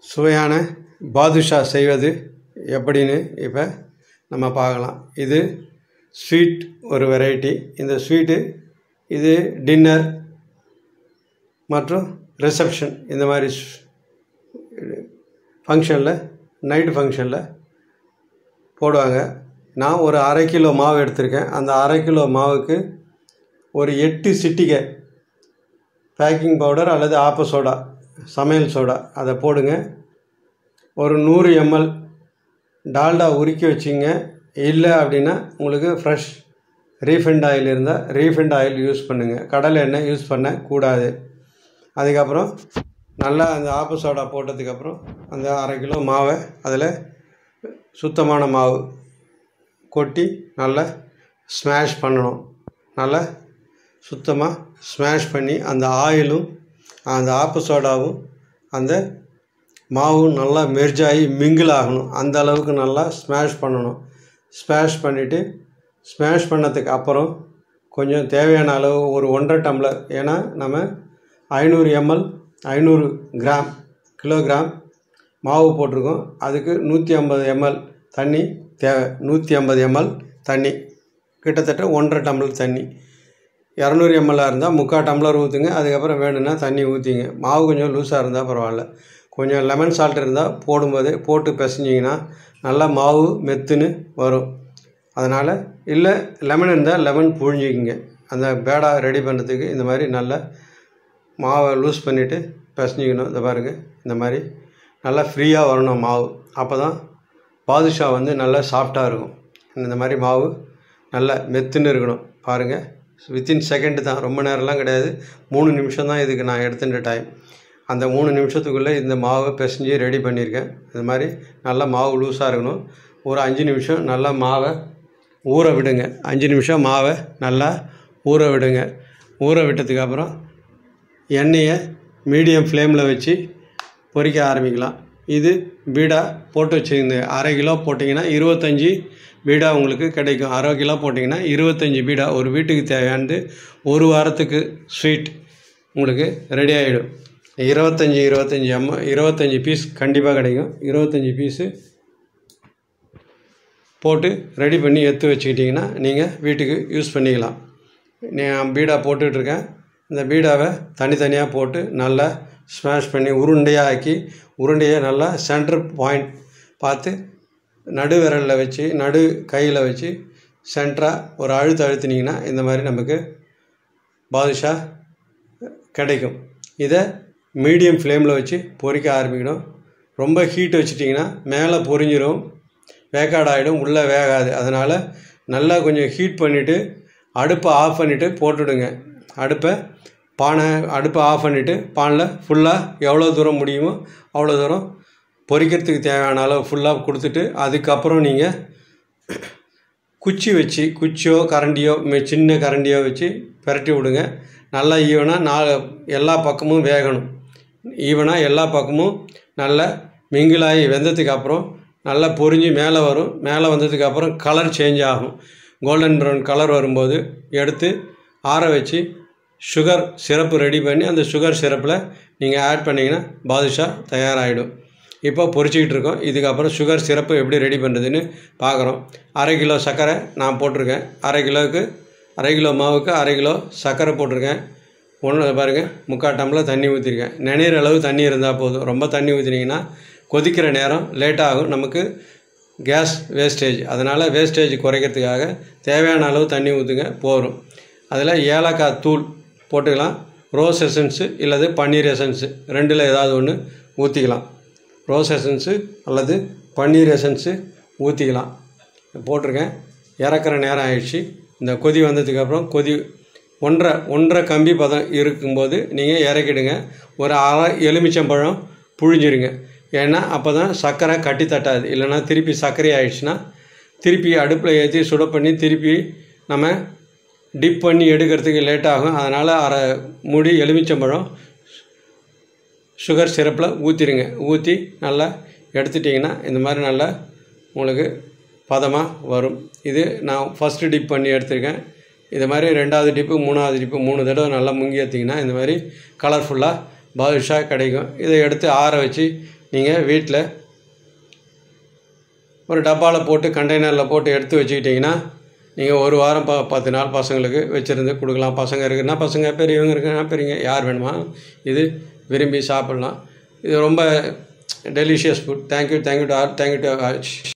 சுவையான பாதுஷா செய்வது எப்படின்னு இப்போ நம்ம பார்க்கலாம் இது ஸ்வீட் ஒரு வெரைட்டி இந்த ஸ்வீட்டு இது டின்னர் மற்றும் ரிசப்ஷன் இந்த மாதிரி ஃபங்க்ஷனில் நைட்டு ஃபங்க்ஷனில் போடுவாங்க நான் ஒரு அரை கிலோ மாவு எடுத்திருக்கேன் அந்த அரை கிலோ மாவுக்கு ஒரு எட்டு சிட்டிகை பேக்கிங் பவுடர் அல்லது ஆப்ப சோடா சமையல் சோடா அதை போடுங்க ஒரு நூறு எம்எல் டால்டா உருக்கி வச்சிங்க இல்லை அப்படின்னா உங்களுக்கு ஃப்ரெஷ் ரீஃபைண்ட் ஆயில் இருந்தால் ரீஃபைண்ட் ஆயில் யூஸ் பண்ணுங்கள் கடலை எண்ணெய் யூஸ் பண்ணக்கூடாது அதுக்கப்புறம் நல்லா அந்த ஆப்ப சோடா போட்டதுக்கப்புறம் அந்த அரை கிலோ மாவை அதில் சுத்தமான மாவு கொட்டி நல்லா ஸ்மாஷ் பண்ணணும் நல்லா சுத்தமாக ஸ்மாஷ் பண்ணி அந்த ஆயிலும் அந்த ஆப்ப சோடாவும் அந்த மாவும் நல்லா மெர்ஜ் ஆகி மிங்கிள் ஆகணும் அந்த அளவுக்கு நல்லா ஸ்மாஷ் பண்ணணும் ஸ்மாஷ் பண்ணிவிட்டு ஸ்மாஷ் பண்ணதுக்கு அப்புறம் கொஞ்சம் தேவையான அளவு ஒரு ஒன்றரை டம்ளர் ஏன்னா நம்ம ஐநூறு எம்எல் ஐநூறு கிராம் கிலோகிராம் மாவு போட்டிருக்கோம் அதுக்கு நூற்றி ஐம்பது எம்எல் தண்ணி தேவை நூற்றி ஐம்பது எம்எல் தண்ணி கிட்டத்தட்ட ஒன்றரை டம்ளர் தண்ணி இரநூறு எம்எல்லாக இருந்தால் முக்கால் டம்ளர் ஊற்றுங்க அதுக்கப்புறம் வேணும்னா தண்ணி ஊற்றிங்க மாவு கொஞ்சம் லூஸாக இருந்தால் பரவாயில்ல கொஞ்சம் லெமன் சால்ட் இருந்தால் போடும்போதே போட்டு பிசைஞ்சிங்கன்னா நல்லா மாவு மெத்துன்னு வரும் அதனால் இல்லை லெமன் இருந்தால் லெமன் புழிஞ்சிக்கிங்க அந்த பேடா ரெடி பண்ணுறதுக்கு இந்த மாதிரி நல்லா மாவை லூஸ் பண்ணிவிட்டு பிசைஞ்சிக்கணும் இந்த பாருங்கள் இந்த மாதிரி நல்லா ஃப்ரீயாக வரணும் மாவு அப்போ தான் பாதுஷா வந்து நல்லா சாஃப்டாக இருக்கும் இந்த மாதிரி மாவு நல்லா மெத்துன்னு இருக்கணும் பாருங்கள் வித்தின் செகண்டு தான் ரொம்ப நேரம்லாம் கிடையாது மூணு நிமிஷம் தான் இதுக்கு நான் எடுத்துட்ட டைம் அந்த மூணு நிமிஷத்துக்குள்ளே இந்த மாவை பிசைஞ்சு ரெடி பண்ணியிருக்கேன் இந்த மாதிரி நல்லா மாவு லூஸாக இருக்கணும் ஒரு அஞ்சு நிமிஷம் நல்லா மாவை ஊற விடுங்க அஞ்சு நிமிஷம் மாவை நல்லா ஊற விடுங்க ஊற விட்டதுக்கப்புறம் எண்ணெயை மீடியம் ஃப்ளேமில் வச்சு பொரிக்க ஆரம்பிக்கலாம் இது பீடா போட்டு வச்சுருந்து அரை கிலோ போட்டிங்கன்னா இருபத்தஞ்சி பீடா உங்களுக்கு கிடைக்கும் அரை கிலோ போட்டிங்கன்னா இருபத்தஞ்சி பீடா ஒரு வீட்டுக்கு தேவையானது ஒரு வாரத்துக்கு ஸ்வீட் உங்களுக்கு ரெடி ஆகிடும் இருபத்தஞ்சி இருபத்தஞ்சி அம்மா இருபத்தஞ்சி பீஸ் கண்டிப்பாக கிடைக்கும் இருபத்தஞ்சி பீஸு போட்டு ரெடி பண்ணி எடுத்து வச்சுக்கிட்டிங்கன்னா நீங்கள் வீட்டுக்கு யூஸ் பண்ணிக்கலாம் நான் பீடா போட்டுட்ருக்கேன் இந்த பீடாவை தனித்தனியாக போட்டு நல்லா ஸ்மாஷ் பண்ணி உருண்டையாக ஆக்கி உருண்டையை நல்லா சென்டர் பாயிண்ட் பார்த்து நடு விரலில் வச்சு நடு கையில் வச்சு சென்டராக ஒரு அழுத்து அழுத்தினீங்கன்னா இந்த மாதிரி நமக்கு பாதுஷா கிடைக்கும் இதை மீடியம் ஃப்ளேமில் வச்சு பொரிக்க ஆரம்பிக்கணும் ரொம்ப ஹீட் வச்சிட்டிங்கன்னா மேலே பொரிஞ்சிரும் வேக்காடாயிடும் உள்ளே வேகாது அதனால் நல்லா கொஞ்சம் ஹீட் பண்ணிவிட்டு அடுப்பை ஆஃப் பண்ணிவிட்டு போட்டுடுங்க அடுப்பை பானை அடுப்பை ஆஃப் பண்ணிவிட்டு பானில் ஃபுல்லாக எவ்வளோ தூரம் முடியுமோ அவ்வளோ தூரம் பொரிக்கிறதுக்கு தேவையான அளவு ஃபுல்லாக கொடுத்துட்டு அதுக்கப்புறம் நீங்கள் குச்சி வச்சு குச்சியோ கரண்டியோ சின்ன கரண்டியோ வச்சு பிரட்டி விடுங்க நல்லா ஈவனாக நாலு எல்லா பக்கமும் வேகணும் ஈவனாக எல்லா பக்கமும் நல்லா மிங்கிளாகி வெந்ததுக்கு அப்புறம் நல்லா பொரிஞ்சு மேலே வரும் மேலே வந்ததுக்கப்புறம் கலர் சேஞ்ச் ஆகும் கோல்டன் ப்ரௌன் கலர் வரும்போது எடுத்து ஆற வச்சு சுகர் சிரப்பு ரெடி பண்ணி அந்த சுகர் சிரப்பில் நீங்கள் ஆட் பண்ணிங்கன்னா பாதுஷா தயாராகிடும் இப்போ பொரிச்சிக்கிட்டு இருக்கோம் இதுக்கப்புறம் சுகர் சிரப்பு எப்படி ரெடி பண்ணுறதுன்னு பார்க்குறோம் அரை கிலோ சர்க்கரை நான் போட்டிருக்கேன் அரை கிலோவுக்கு அரை கிலோ மாவுக்கு அரை கிலோ சர்க்கரை போட்டிருக்கேன் ஒன்று பாருங்கள் முக்கால் டம்ளர் தண்ணி ஊற்றிருக்கேன் நினைற அளவு தண்ணி இருந்தால் போதும் ரொம்ப தண்ணி ஊற்றினீங்கன்னா கொதிக்கிற நேரம் லேட் ஆகும் நமக்கு கேஸ் வேஸ்டேஜ் அதனால் வேஸ்டேஜ் குறைக்கிறதுக்காக தேவையான அளவு தண்ணி ஊற்றுங்க போகும் அதில் ஏலக்காய் தூள் போட்டுக்கலாம் ரோஸ் எசன்ஸு இல்லது பன்னீர் எசன்ஸு ரெண்டில் ஏதாவது ஒன்று ஊற்றிக்கலாம் ரோஸ் எசன்ஸு அல்லது பன்னீர் எசன்ஸு ஊற்றிக்கலாம் போட்டிருக்கேன் இறக்குற நேரம் ஆயிடுச்சு இந்த கொதி வந்ததுக்கப்புறம் கொதி ஒன்றரை ஒன்றரை கம்பி பதம் இருக்கும்போது நீங்கள் இறக்கிடுங்க ஒரு அரை எலுமிச்சம்பழம் புழிஞ்சிருங்க ஏன்னா அப்போ தான் சர்க்கரை கட்டி தட்டாது இல்லைன்னா திருப்பி சர்க்கரை ஆயிடுச்சுன்னா திருப்பி அடுப்பில் ஏற்றி சுட பண்ணி திருப்பி நம்ம டிப் பண்ணி எடுக்கிறதுக்கு லேட் ஆகும் அதனால் அரை மூடி எலுமிச்சம்பழம் சுகர் சிரப்பில் ஊற்றிடுங்க ஊற்றி நல்லா எடுத்துட்டிங்கன்னா இந்த மாதிரி நல்லா உங்களுக்கு பதமாக வரும் இது நான் ஃபஸ்ட்டு டிப் பண்ணி எடுத்திருக்கேன் இது மாதிரி ரெண்டாவது டிப்பு மூணாவது டிப்பு மூணு தடவை நல்லா முங்கி ஏற்றிங்கன்னா இந்த மாதிரி கலர்ஃபுல்லாக பாதுஷா கிடைக்கும் இதை எடுத்து ஆற வச்சு நீங்கள் வீட்டில் ஒரு டப்பாவில் போட்டு கண்டெய்னரில் போட்டு எடுத்து வச்சுக்கிட்டிங்கன்னா நீங்கள் ஒரு வாரம் ப பத்து நாள் பசங்களுக்கு வச்சுருந்து கொடுக்கலாம் பசங்க இருக்குன்னா பசங்க பெரியவங்க இருக்குன்னா பெரியவங்க யார் வேணுமா இது விரும்பி சாப்பிட்லாம் இது ரொம்ப delicious food thank you thank you to all thank you to